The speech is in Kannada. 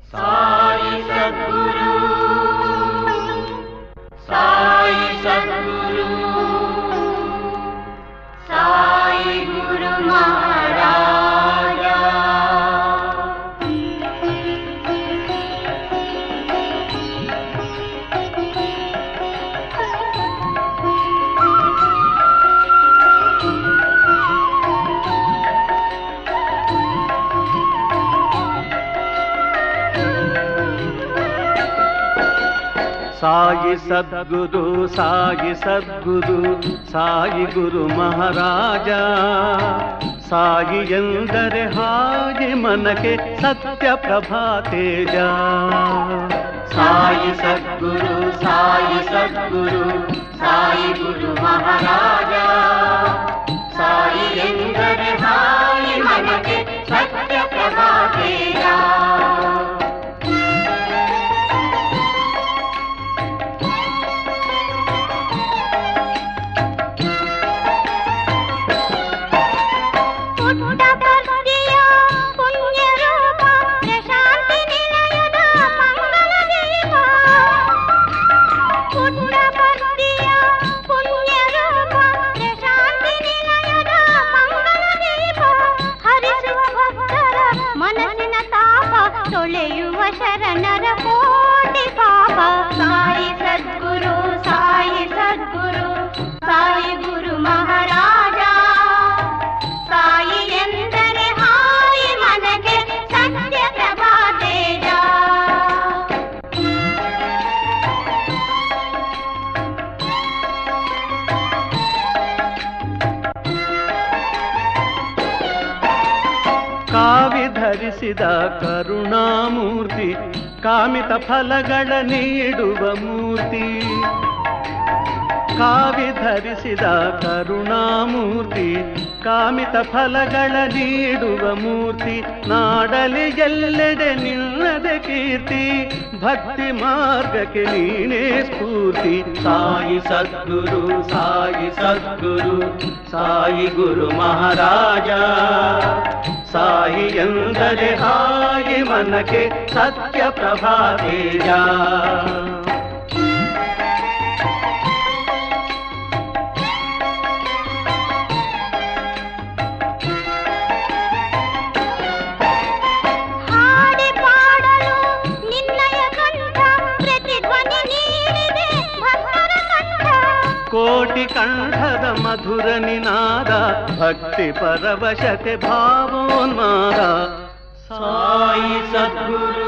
సాయి సద్గురు సాయి సద్గురు సాయి గురు మహారాజా ಸಾಯಿ ಸದ್ಗುರು ಸಾಯಿ ಸದ್ಗುರು ಸಾಯಿ ಗುರು ಮಹಾರಾಜ ಸಾಯಿ ಎಂದರೆ ಹಾಗೆ ಮನಕ್ಕೆ ಸತ್ಯ ಪ್ರಭಾ ತೇಜ సాయి సద్గురు సాయి సద్గురు సాయి గురు మహారాజా సాయి ఎందరి హాయి మనకి సత్య ప్రభాతేజా ಪುಟ್ಟಪರ್ತಿಯ ಪುಣ್ಯರೂಪ ಪ್ರಶಾಂತಿ ನಿಲಯದ ಮಂಗಳ ದೀಪ ಪುಟ್ಟಪರ್ತಿಯ ಪುಣ್ಯರೂಪ ಪ್ರಶಾಂತಿ ನಿಲಯದ ಮಂಗಳ ದೀಪ ಹರಿಸುವ ಭಕ್ತರ ಮನಸ್ಸಿನ ತಾಪ ತೊಳೆಯುವ ಶರಣರ ಕೋಟಿ ಪಾಪ ಸಾಯಿ ಸದ್ಗುರು ಸಾಯಿ ಸದ್ಗುರು ಸಾಯಿ ಗುರು ಮಹಾರಾಜ ಸಾಯಿ ಎಂದರೆ ಹಾಯಿ ಮನಗೆ ಸತ್ಯ ಪ್ರಭಾ ತೇಜ ಕಾವಿ ಧರಿಸಿದ ಕರುಣಾಮೂರ್ತಿ ಕಾಮಿತ ಫಲಗಳ ನೀಡುವ ಮೂರ್ತಿ ಕಾವಿ ಧರಿಸಿದ ಕರುಣಾಮೂರ್ತಿ ಕಾಮಿತ ಫಲಗಳ ನೀಡುವ ಮೂರ್ತಿ ನಾಡಲಿ ಎಲ್ಲೆಡೆ ನಿನ್ನದೆ ಕೀರ್ತಿ ಭಕ್ತಿ ಮಾರ್ಗಕ್ಕೆ ನೀನೇ ಸ್ಫೂರ್ತಿ ಸಾಯಿ ಸದ್ಗುರು ಸಾಯಿ ಸದ್ಗುರು ಸಾಯಿ ಗುರು ಮಹಾರಾಜ ಸಾಯಿ ಎಂದರೆ ಹಾಯಿ ಮನಕ್ಕೆ ಸತ್ಯ ಪ್ರಭಾ ತೇಜ ಹಾಡಿ ಪಾಡಲು ನಿನ್ನಯ ಕಂಠ ಪ್ರತಿಧ್ವನಿ ನೀಡಿದೆ ಭಕ್ತರ ಕಂಠ ಕೋಟಿ ಕಂಠದ ಮಧುರ ನಿನಾದ ಭಕ್ತಿ ಪರವಶತೆ ಭಾವೋನ್ಮಾದ ಸಾಯಿ ಸದ್ಗುರು